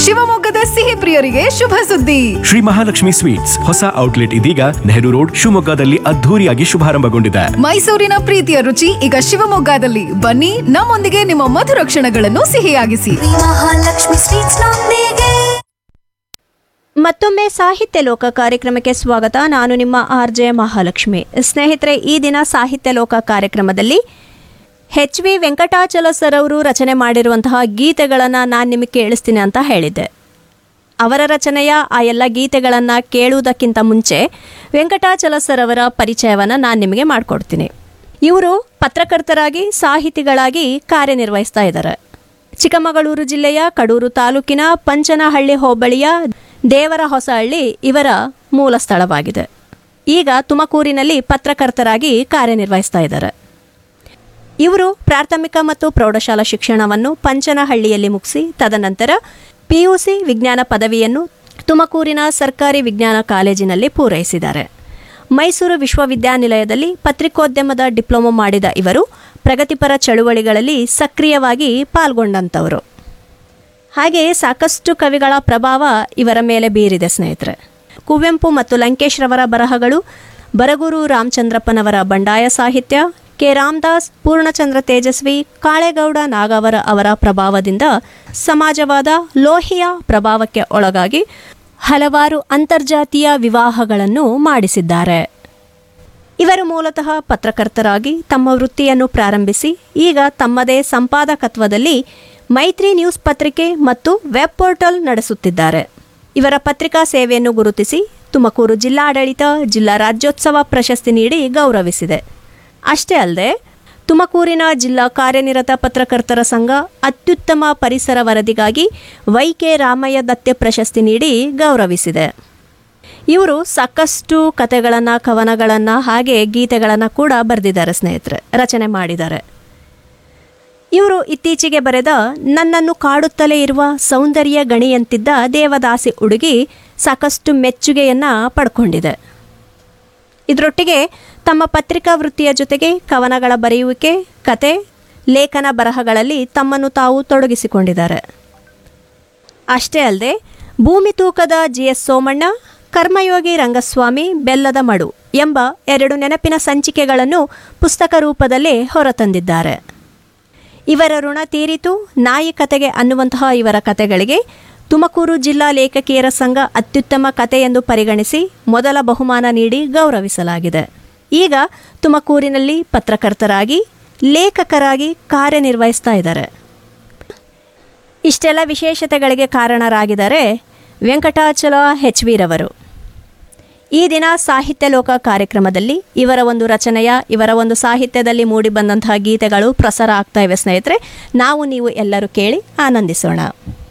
ಶಿವಮೊಗ್ಗದ ಸಿಹಿ ಪ್ರಿಯರಿಗೆ ಶುಭ ಸುದ್ದಿ ಶ್ರೀ ಮಹಾಲಕ್ಷ್ಮಿ ಸ್ವೀಟ್ಸ್ ಹೊಸ ಔಟ್ಲೆಟ್ ಇದೀಗ ನೆಹರು ರೋಡ್ ಶಿವಮೊಗ್ಗದಲ್ಲಿ ಅದ್ಧೂರಿಯಾಗಿ ಶುಭಾರಂಭಗೊಂಡಿದೆ ಮೈಸೂರಿನ ಪ್ರೀತಿಯ ರುಚಿ ಈಗ ಶಿವಮೊಗ್ಗದಲ್ಲಿ ಬನ್ನಿ ನಮ್ಮೊಂದಿಗೆ ನಿಮ್ಮ ಮಧುರ ಕ್ಷಣಗಳನ್ನು ಸಿಹಿಯಾಗಿಸಿ ಶ್ರೀ ಮಹಾಲಕ್ಷ್ಮಿ ಸ್ವೀಟ್ಸ್ ನೊಂದಿಗೆ ಮತ್ತೊಮ್ಮೆ ಸಾಹಿತ್ಯ ಲೋಕ ಕಾರ್ಯಕ್ರಮಕ್ಕೆ ಸ್ವಾಗತ ನಾನು ನಿಮ್ಮ ಆರ್ ಜೆ ಮಹಾಲಕ್ಷ್ಮಿ ಸ್ನೇಹಿತರೆ ಈ ದಿನ ಸಾಹಿತ್ಯ ಲೋಕ ಕಾರ್ಯಕ್ರಮದಲ್ಲಿ ಎಚ್ ವಿ ವೆಂಕಟಾಚಲ ಸರ್ ಅವರು ರಚನೆ ಮಾಡಿರುವಂತಹ ಗೀತೆಗಳನ್ನು ನಾನು ನಿಮಗೆ ಕೇಳಿಸ್ತೀನಿ ಅಂತ ಹೇಳಿದ್ದೆ ಅವರ ರಚನೆಯ ಆ ಎಲ್ಲ ಗೀತೆಗಳನ್ನು ಕೇಳುವುದಕ್ಕಿಂತ ಮುಂಚೆ ವೆಂಕಟಾಚಲ ಸರ್ ಅವರ ಪರಿಚಯವನ್ನು ನಾನು ನಿಮಗೆ ಮಾಡಿಕೊಡ್ತೀನಿ ಇವರು ಪತ್ರಕರ್ತರಾಗಿ ಸಾಹಿತಿಗಳಾಗಿ ಕಾರ್ಯನಿರ್ವಹಿಸ್ತಾ ಇದ್ದಾರೆ ಚಿಕ್ಕಮಗಳೂರು ಜಿಲ್ಲೆಯ ಕಡೂರು ತಾಲೂಕಿನ ಪಂಚನಹಳ್ಳಿ ಹೋಬಳಿಯ ದೇವರ ಹೊಸಹಳ್ಳಿ ಇವರ ಮೂಲ ಸ್ಥಳವಾಗಿದೆ ಈಗ ತುಮಕೂರಿನಲ್ಲಿ ಪತ್ರಕರ್ತರಾಗಿ ಕಾರ್ಯನಿರ್ವಹಿಸ್ತಾ ಇದ್ದಾರೆ ಇವರು ಪ್ರಾಥಮಿಕ ಮತ್ತು ಪ್ರೌಢಶಾಲಾ ಶಿಕ್ಷಣವನ್ನು ಪಂಚನಹಳ್ಳಿಯಲ್ಲಿ ಮುಗಿಸಿ ತದನಂತರ ಪಿಯುಸಿ ವಿಜ್ಞಾನ ಪದವಿಯನ್ನು ತುಮಕೂರಿನ ಸರ್ಕಾರಿ ವಿಜ್ಞಾನ ಕಾಲೇಜಿನಲ್ಲಿ ಪೂರೈಸಿದ್ದಾರೆ ಮೈಸೂರು ವಿಶ್ವವಿದ್ಯಾನಿಲಯದಲ್ಲಿ ಪತ್ರಿಕೋದ್ಯಮದ ಡಿಪ್ಲೊಮೊ ಮಾಡಿದ ಇವರು ಪ್ರಗತಿಪರ ಚಳುವಳಿಗಳಲ್ಲಿ ಸಕ್ರಿಯವಾಗಿ ಪಾಲ್ಗೊಂಡಂಥವರು ಹಾಗೆ ಸಾಕಷ್ಟು ಕವಿಗಳ ಪ್ರಭಾವ ಇವರ ಮೇಲೆ ಬೀರಿದೆ ಸ್ನೇಹಿತರೆ ಕುವೆಂಪು ಮತ್ತು ಲಂಕೇಶ್ ರವರ ಬರಹಗಳು ಬರಗೂರು ರಾಮಚಂದ್ರಪ್ಪನವರ ಬಂಡಾಯ ಸಾಹಿತ್ಯ ಕೆ ರಾಮದಾಸ್ ಪೂರ್ಣಚಂದ್ರ ತೇಜಸ್ವಿ ಕಾಳೇಗೌಡ ನಾಗವರ ಅವರ ಪ್ರಭಾವದಿಂದ ಸಮಾಜವಾದ ಲೋಹಿಯ ಪ್ರಭಾವಕ್ಕೆ ಒಳಗಾಗಿ ಹಲವಾರು ಅಂತರ್ಜಾತೀಯ ವಿವಾಹಗಳನ್ನು ಮಾಡಿಸಿದ್ದಾರೆ ಇವರು ಮೂಲತಃ ಪತ್ರಕರ್ತರಾಗಿ ತಮ್ಮ ವೃತ್ತಿಯನ್ನು ಪ್ರಾರಂಭಿಸಿ ಈಗ ತಮ್ಮದೇ ಸಂಪಾದಕತ್ವದಲ್ಲಿ ಮೈತ್ರಿ ನ್ಯೂಸ್ ಪತ್ರಿಕೆ ಮತ್ತು ವೆಬ್ ಪೋರ್ಟಲ್ ನಡೆಸುತ್ತಿದ್ದಾರೆ ಇವರ ಪತ್ರಿಕಾ ಸೇವೆಯನ್ನು ಗುರುತಿಸಿ ತುಮಕೂರು ಜಿಲ್ಲಾಡಳಿತ ಜಿಲ್ಲಾ ರಾಜ್ಯೋತ್ಸವ ಪ್ರಶಸ್ತಿ ನೀಡಿ ಗೌರವಿಸಿದೆ ಅಷ್ಟೇ ಅಲ್ಲದೆ ತುಮಕೂರಿನ ಜಿಲ್ಲಾ ಕಾರ್ಯನಿರತ ಪತ್ರಕರ್ತರ ಸಂಘ ಅತ್ಯುತ್ತಮ ಪರಿಸರ ವರದಿಗಾಗಿ ವೈ ಕೆ ರಾಮಯ್ಯ ದತ್ತೆ ಪ್ರಶಸ್ತಿ ನೀಡಿ ಗೌರವಿಸಿದೆ ಇವರು ಸಾಕಷ್ಟು ಕತೆಗಳನ್ನು ಕವನಗಳನ್ನು ಹಾಗೆ ಗೀತೆಗಳನ್ನು ಕೂಡ ಬರೆದಿದ್ದಾರೆ ಸ್ನೇಹಿತರೆ ರಚನೆ ಮಾಡಿದ್ದಾರೆ ಇವರು ಇತ್ತೀಚೆಗೆ ಬರೆದ ನನ್ನನ್ನು ಕಾಡುತ್ತಲೇ ಇರುವ ಸೌಂದರ್ಯ ಗಣಿಯಂತಿದ್ದ ದೇವದಾಸಿ ಹುಡುಗಿ ಸಾಕಷ್ಟು ಮೆಚ್ಚುಗೆಯನ್ನು ಪಡ್ಕೊಂಡಿದೆ ಇದರೊಟ್ಟಿಗೆ ತಮ್ಮ ಪತ್ರಿಕಾ ವೃತ್ತಿಯ ಜೊತೆಗೆ ಕವನಗಳ ಬರೆಯುವಿಕೆ ಕತೆ ಲೇಖನ ಬರಹಗಳಲ್ಲಿ ತಮ್ಮನ್ನು ತಾವು ತೊಡಗಿಸಿಕೊಂಡಿದ್ದಾರೆ ಅಷ್ಟೇ ಅಲ್ಲದೆ ಭೂಮಿ ತೂಕದ ಜಿ ಎಸ್ ಸೋಮಣ್ಣ ಕರ್ಮಯೋಗಿ ರಂಗಸ್ವಾಮಿ ಬೆಲ್ಲದ ಮಡು ಎಂಬ ಎರಡು ನೆನಪಿನ ಸಂಚಿಕೆಗಳನ್ನು ಪುಸ್ತಕ ರೂಪದಲ್ಲೇ ಹೊರತಂದಿದ್ದಾರೆ ಇವರ ಋಣ ತೀರಿತು ನಾಯಿ ಕತೆಗೆ ಅನ್ನುವಂತಹ ಇವರ ಕತೆಗಳಿಗೆ ತುಮಕೂರು ಜಿಲ್ಲಾ ಲೇಖಕಿಯರ ಸಂಘ ಅತ್ಯುತ್ತಮ ಕತೆ ಎಂದು ಪರಿಗಣಿಸಿ ಮೊದಲ ಬಹುಮಾನ ನೀಡಿ ಗೌರವಿಸಲಾಗಿದೆ ಈಗ ತುಮಕೂರಿನಲ್ಲಿ ಪತ್ರಕರ್ತರಾಗಿ ಲೇಖಕರಾಗಿ ಕಾರ್ಯನಿರ್ವಹಿಸ್ತಾ ಇದ್ದಾರೆ ಇಷ್ಟೆಲ್ಲ ವಿಶೇಷತೆಗಳಿಗೆ ಕಾರಣರಾಗಿದ್ದಾರೆ ವೆಂಕಟಾಚಲ ಹೆಚ್ ವಿರವರು ಈ ದಿನ ಸಾಹಿತ್ಯ ಲೋಕ ಕಾರ್ಯಕ್ರಮದಲ್ಲಿ ಇವರ ಒಂದು ರಚನೆಯ ಇವರ ಒಂದು ಸಾಹಿತ್ಯದಲ್ಲಿ ಮೂಡಿಬಂದಂತಹ ಗೀತೆಗಳು ಪ್ರಸಾರ ಆಗ್ತಾ ಇವೆ ಸ್ನೇಹಿತರೆ ನಾವು ನೀವು ಎಲ್ಲರೂ ಕೇಳಿ ಆನಂದಿಸೋಣ